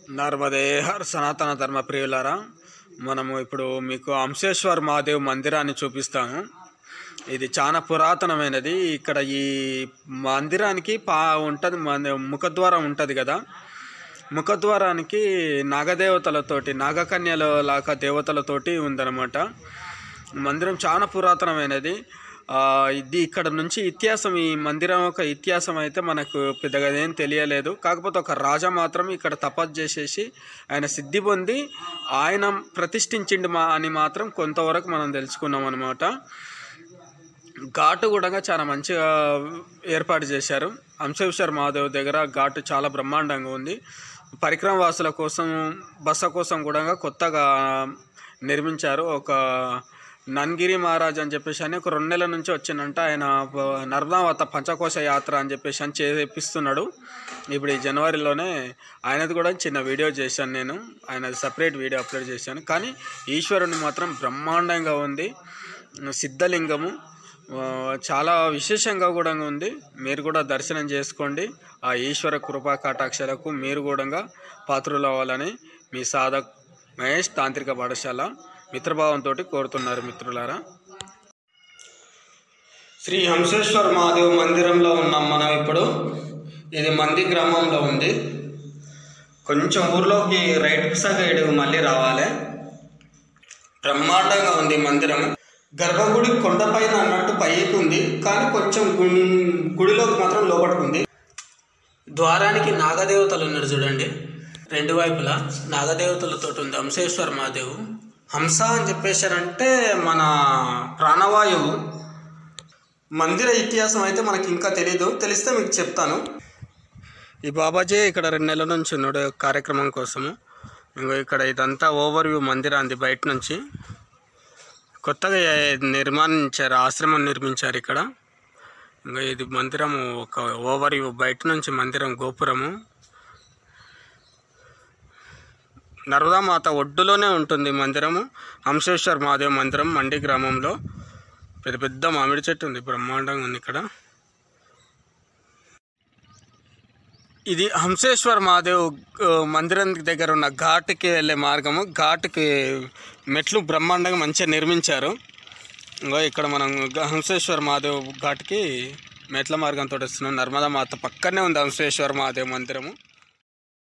నర్మదే her సనాతన ధర్మ ప్రియులారా మనము ఇప్పుడు మీకు అంశేశ్వర్ మహాదేవ్ మందిరాన్ని చూపిస్తాను ఇది చాలా పురాతనమైనది ఇక్కడ ఈ మందిరానికి పా ఉంటుంది మన- ముఖద్వారం ఉంటుంది కదా ముఖద్వారానికి నాగదేవతలతోటి నాగకన్యల లాగా దేవతలతోటి ఉందన్నమాట మందిరం చాలా పురాతనమైనది ఆ, ఇది ఇక్కడ నుంచి ఇతిహాసం ఈ మందిరం యొక్క ఇతిహాసం అయితే మనకు పెద్దగా ఏం తెలియలేదు కాకపోతే ఒక రాజా మాత్రం ఇక్కడ తపస్సు చేసేసి ఆయన సిద్ధి పొంది ఆయన ప్రతిష్ఠించిండు మా అని మాత్రం కొంతవరకు మనం తెలుసుకున్నాం అనమాట ఘాటు కూడా చాలా మంచిగా ఏర్పాటు చేశారు అంశేశ్వర్ మహాదేవ్ దగ్గర ఘాటు చాలా బ్రహ్మాండంగా ఉంది పరిక్రమ వాసుల కోసం బస కోసం కూడా కొత్తగా నిర్మించారు ఒక నన్గిరి మహారాజ్ అని చెప్పేసి అని ఒక రెండు నెలల నుంచి వచ్చిందంట ఆయన నర్మదావత పంచకోశ యాత్ర అని చెప్పేసి అని చేపిస్తున్నాడు ఇప్పుడు ఈ జనవరిలోనే ఆయనది కూడా చిన్న వీడియో చేశాను నేను ఆయనది సపరేట్ వీడియో అప్లోడ్ చేశాను కానీ ఈశ్వరుని మాత్రం బ్రహ్మాండంగా ఉంది సిద్ధలింగము ఆ, చాలా విశేషంగా కూడా ఉంది మీరు కూడా దర్శనం చేసుకోండి ఆ ఈశ్వర కృపా కటాక్షలకు మీరు కూడా పాత్రులు అవ్వాలని మీ సాధక్ మహేష్ తాంత్రిక పాఠశాల మిత్రభావంతో కోరుతున్నారు మిత్రులారా శ్రీ హంసేశ్వర మహాదేవ్ మందిరంలో ఉన్నాం మనం ఇప్పుడు ఇది మంది గ్రామంలో ఉంది కొంచెం ఊర్లోకి రైట్ సైడ్ మళ్ళీ రావాలి బ్రహ్మాండంగా ఉంది మందిరం గర్భగుడి కొండపైన అన్నట్టు పైకి ఉంది కానీ కొంచెం గు- గుడిలోకి మాత్రం లోపలికి ఉంది ద్వారానికి నాగదేవతలు ఉన్నారు చూడండి రెండు వైపులా నాగదేవతలతో ఉంది హంసేశ్వర మహాదేవ్ హంస అని చెప్పేశారంటే మన ప్రాణవాయువు మందిర ఇతిహాసం అయితే మనకి ఇంకా తెలీదు తెలిస్తే మీకు చెప్తాను ఈ బాబాజీ ఇక్కడ రెండు నెలల నుంచి ఉన్నాడు కార్యక్రమం కోసము ఇంకో ఇక్కడ ఇదంతా ఓవర్ వ్యూ మందిరాంది బయట నుంచి కొత్తగా నిర్మాణించారు ఆశ్రమం నిర్మించారు ఇక్కడ ఇంకా ఇది మందిరము ఒక ఓవర్ వ్యూ బయట నుంచి మందిరం గోపురము నర్మదామాత ఒడ్డులోనే ఉంటుంది మందిరము హంసేశ్వర్ మహాదేవ్ మందిరం మండి గ్రామంలో పెద్ద పెద్ద మామిడి చెట్టు ఉంది బ్రహ్మాండంగా ఉంది ఇక్కడ ఇది హంసేశ్వర్ మహాదేవ్ ఆ, మందిరం దగ్గర ఉన్న ఘాట్కి వెళ్ళే మార్గము ఘాట్కి మెట్లు బ్రహ్మాండంగా మంచిగా నిర్మించారు ఇంకో ఇక్కడ మనం గ- హంసేశ్వర్ మహాదేవ్ ఘాట్కి మెట్ల మార్గంతో వస్తున్నాం నర్మదా మాత పక్కనే ఉంది హంసేశ్వర్ మహాదేవ్ మందిరము